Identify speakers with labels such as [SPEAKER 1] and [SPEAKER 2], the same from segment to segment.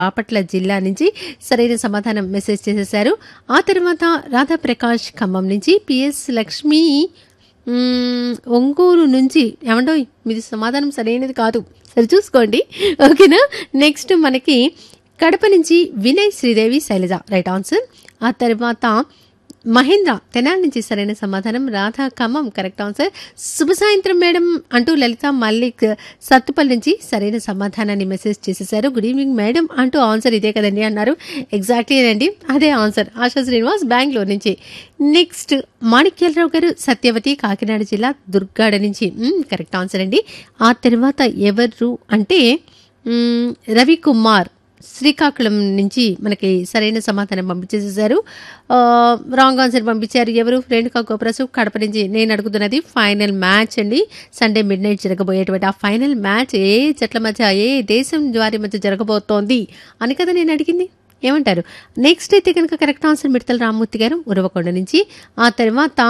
[SPEAKER 1] బాపట్ల జిల్లా నుంచి సరైన సమాధానం మెసేజ్ చేసేశారు ఆ తర్వాత రాధాప్రకాష్ ఖమ్మం నుంచి పిఎస్ లక్ష్మి మ్మ్, ఒంగోలు నుంచి ఏమండో మీది సమాధానం సరైనది కాదు సరి చూసుకోండి ఓకేనా నెక్స్ట్ మనకి కడప నుంచి వినయ్ శ్రీదేవి శైలజ రైట్ ఆన్సర్ ఆ తర్వాత మహేంద్ర తెనాల నుంచి సరైన సమాధానం రాధా ఖమ్మం కరెక్ట్ ఆన్సర్ శుభ సాయంత్రం మేడం అంటూ లలిత మల్లిక్ సత్తుపల్లి నుంచి సరైన సమాధానాన్ని మెసేజ్ చేసేసారు గుడ్ ఈవినింగ్ మేడం అంటూ ఆన్సర్ ఇదే కదండి అన్నారు ఎగ్జాక్ట్లీ అండి అదే ఆన్సర్ ఆశా శ్రీనివాస్ బెంగళూరు నుంచి నెక్స్ట్ మాణిక్యాలరావు గారు సత్యవతి కాకినాడ జిల్లా దుర్గాడ నుంచి కరెక్ట్ ఆన్సర్ అండి ఆ తర్వాత ఎవరు అంటే మ్, రవి కుమార్ శ్రీకాకుళం నుంచి మనకి సరైన సమాధానం పంపించేసేసారు ఆ, రాంగ్ ఆన్సర్ పంపించారు ఎవరు రేణుకా గోప్రసు కడప నుంచి నేను అడుగుతున్నది ఫైనల్ మ్యాచ్ అండి సండే మిడ్ నైట్ జరగబోయేటువంటి ఆ ఫైనల్ మ్యాచ్ ఏ జట్ల మధ్య ఏ దేశం వారి మధ్య జరగబోతోంది అని కదా నేను అడిగింది ఏమంటారు నెక్స్ట్ అయితే కనుక కరెక్ట్ ఆన్సర్ మిడతల రామ్మూర్తి గారు ఉరవకొండ నుంచి ఆ తర్వాత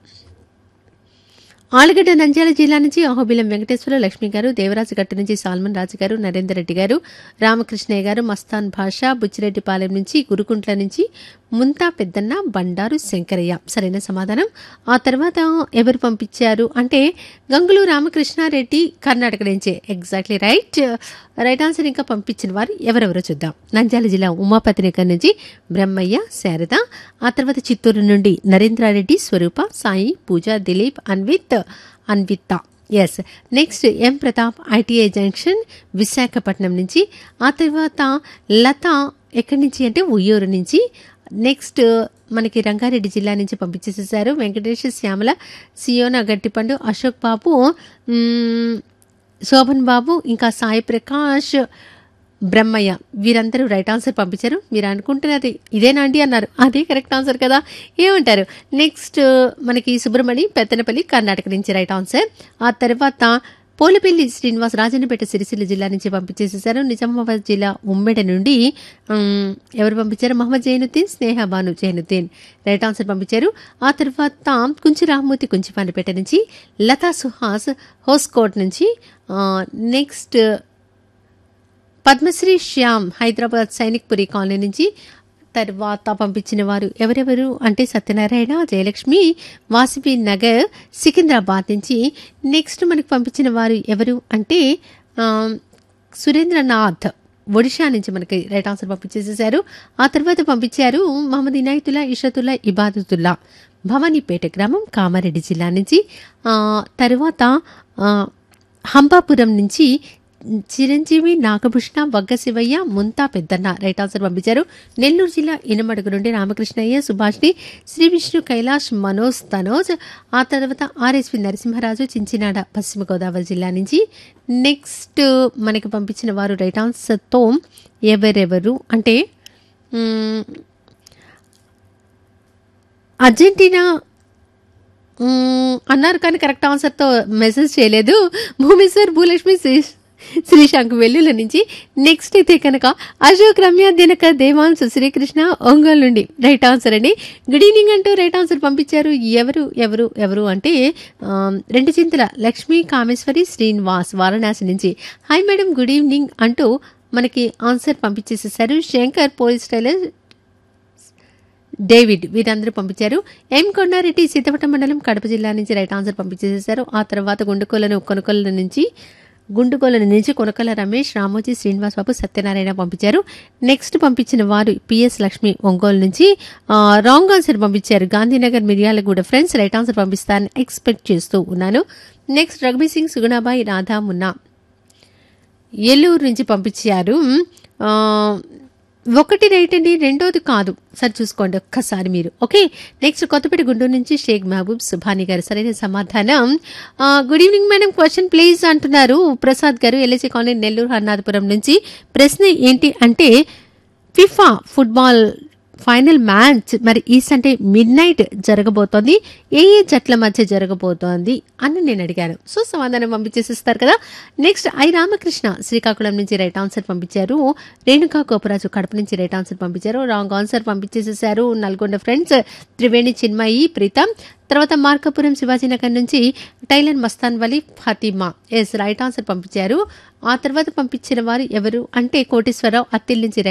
[SPEAKER 1] ఆలగడ్డ నంద్యాల జిల్లా నుంచి అహోబిలం వెంకటేశ్వర లక్ష్మి గారు దేవరాజు గట్టు నుంచి సాల్మన్ రాజు గారు నరేందర్ రెడ్డి గారు రామకృష్ణయ్య గారు మస్తాన్ భాష బుచ్చిరెడ్డిపాలెం నుంచి గురుకుంట్ల నుంచి ముంతా పెద్దన్న బండారు శంకరయ్య సరైన సమాధానం ఆ తర్వాత ఎవరు పంపించారు అంటే గంగులు రామకృష్ణారెడ్డి కర్ణాటక నుంచే ఎగ్జాక్ట్లీ రైట్ రైట్ ఆన్సర్ ఇంకా పంపించిన వారు ఎవరెవరో చూద్దాం నంద్యాల జిల్లా ఉమాపతి నగర్ నుంచి బ్రహ్మయ్య శారద ఆ తర్వాత చిత్తూరు నుండి Narendra Reddy Swarupa Sai Pooja Dileep Anvith Anvitha S next M Pratap ITI junction Visakhapatnam నుంచి ఆ తర్వాత లత ఎక్కడి నుంచి అంటే ఉయ్యూరు నుంచి నెక్స్ట్ మనకి రంగారెడ్డి జిల్లా నుంచి పంపించేసేసారు వెంకటేష్ శ్యామల సియోనా గట్టిపండు అశోక్ బాబు మ్మ్, శోభన్ బాబు ఇంకా సాయి ప్రకాష్ బ్రహ్మయ్య వీరందరూ రైట్ ఆన్సర్ పంపించారు మీరు అనుకుంటున్నది ఇదేనా అండి అన్నారు అదే కరెక్ట్ ఆన్సర్ కదా ఏమంటారు నెక్స్ట్ మనకి సుబ్రహ్మణి పెత్తనపల్లి కర్ణాటక నుంచి రైట్ ఆన్సర్ ఆ తర్వాత పోలిపల్లి శ్రీనివాస్ రాజన్నపేట సిరిసిల్ల జిల్లా నుంచి పంపించేసేసారు నిజామాబాద్ జిల్లా ఉమ్మెడ నుండి ఉమ్, ఎవరు పంపించారు మహమ్మద్ జైనుద్దీన్ స్నేహ బాను జైనుద్దీన్ రైట్ ఆన్సర్ పంపించారు ఆ తర్వాత కుంచి రామ్మూర్తి కుంచిపానిపేట నుంచి లతా సుహాస్ హోస్కోట్ నుంచి ఆ, next Padmashri Shyam Hyderabad Sainikpuri colony నుంచి తర్వాత పంపించిన వారు ఎవరెవరు అంటే సత్యనారాయణ జయలక్ష్మి వాసిపి నగర్ సికింద్రాబాద్ నుంచి నెక్స్ట్ మనకు పంపించిన వారు ఎవరు అంటే ఆ, సురేంద్రనాథ్ ఒడిషా నుంచి మనకి రైట్ ఆన్సర్ పంపించేసేసారు ఆ తర్వాత పంపించారు మహమ్మద్ ఇనాయతుల్లా ఇషతుల్లా ఇబాదతుల్లా భవానీపేట గ్రామం కామారెడ్డి జిల్లా నుంచి ఆ, తర్వాత ఆ, హంపాపురం నుంచి చిరంజీవి నాగభూషణ వగ్గ శివయ్య ముంతా పెద్దన్న రైట్ ఆన్సర్ పంపించారు నెల్లూరు జిల్లా ఇనమడుగు నుండి రామకృష్ణయ్య సుభాష్ని శ్రీ విష్ణు కైలాష్ మనోజ్ తనోజ్ ఆ తర్వాత ఆర్ఎస్వి నరసింహరాజు చించినాడ పశ్చిమ గోదావరి జిల్లా నుంచి నెక్స్ట్ మనకి పంపించిన వారు రైట్ ఆన్సర్తో ఎవరెవరు అంటే మ్, అర్జెంటీనా మ్మ్, అన్నారు కానీ కరెక్ట్ ఆన్సర్తో మెసేజ్ చేయలేదు భూమేశ్వర్ భూలక్ష్మి శ్రీ శ్రీశాంక్ వెల్లుల నుంచి నెక్స్ట్ అయితే కనుక అశోక్ రమ్య దినక దేవాంశ్ శ్రీకృష్ణ ఒంగోలు నుండి రైట్ ఆన్సర్ అండి గుడ్ ఈవినింగ్ అంటూ రైట్ ఆన్సర్ పంపించారు ఎవరు ఎవరు ఎవరు అంటే ఆ, రెండు చింతల లక్ష్మీ కామేశ్వరి శ్రీనివాస్ వారణాసి నుంచి హాయ్ మేడం గుడ్ ఈవినింగ్ అంటూ మనకి ఆన్సర్ పంపించేసేసారు శంకర్ పోలీస్ టైలర్ డేవిడ్ వీరందరూ పంపించారు ఎం కొండారెడ్డి సీతపట్నం మండలం కడప జిల్లా నుంచి రైట్ ఆన్సర్ పంపించేసేసారు ఆ తర్వాత గుండుకోలను కొనుకొల నుంచి గుండుకోల నుంచి కొనకల రమేష్ రామోజీ శ్రీనివాస్ బాబు సత్యనారాయణ పంపించారు నెక్స్ట్ పంపించిన వారు పిఎస్ లక్ష్మి ఒంగోలు నుంచి ఆ, రాంగ్ ఆన్సర్ పంపించారు Gandhinagar Miryalaguda friends right answer పంపిస్తారని ఎక్స్పెక్ట్ చేస్తూ ఉన్నాను నెక్స్ట్ రఘుబీ సింగ్ సుగుణాబాయి రాధా మున్నా ఏలూరు నుంచి పంపించారు ఆ, ఒకటి రైట్ అండి రెండోది కాదు సరి చూసుకోండి ఒక్కసారి మీరు ఓకే నెక్స్ట్ కొత్తపేట గుంటూరు నుంచి షేక్ మహబూబ్ సుభాని గారు సరైన సమాధానం ఆ, good evening madam question please అంటున్నారు ప్రసాద్ గారు ఎల్ఐసి కాలనీ నెల్లూరు హర్నాథపురం నుంచి ప్రశ్న ఏంటి అంటే ఫిఫా ఫుట్బాల్ ఫైనల్ మ్యాచ్ మరి ఈ సండే మిడ్ నైట్ జరగబోతోంది ఏ ఏ జట్ల మధ్య జరగబోతోంది అని నేను అడిగాను సో సమాధానం పంపించేసిస్తారు కదా నెక్స్ట్ ఐ రామకృష్ణ శ్రీకాకుళం నుంచి రైట్ ఆన్సర్ పంపించారు రేణుకా గోపరాజు కడప నుంచి రైట్ ఆన్సర్ పంపించారు రాంగ్ ఆన్సర్ పంపించేసేసారు నల్గొండ ఫ్రెండ్స్ త్రివేణి చిన్మయి ప్రీతం తర్వాత మార్కాపురం శివాజీనగర్ నుంచి tailor Mastan Vali Fatima S right answer పంపించారు ఆ తర్వాత పంపించిన వారు ఎవరు అంటే కోటేశ్వరరావు అత్తిల్ నుంచి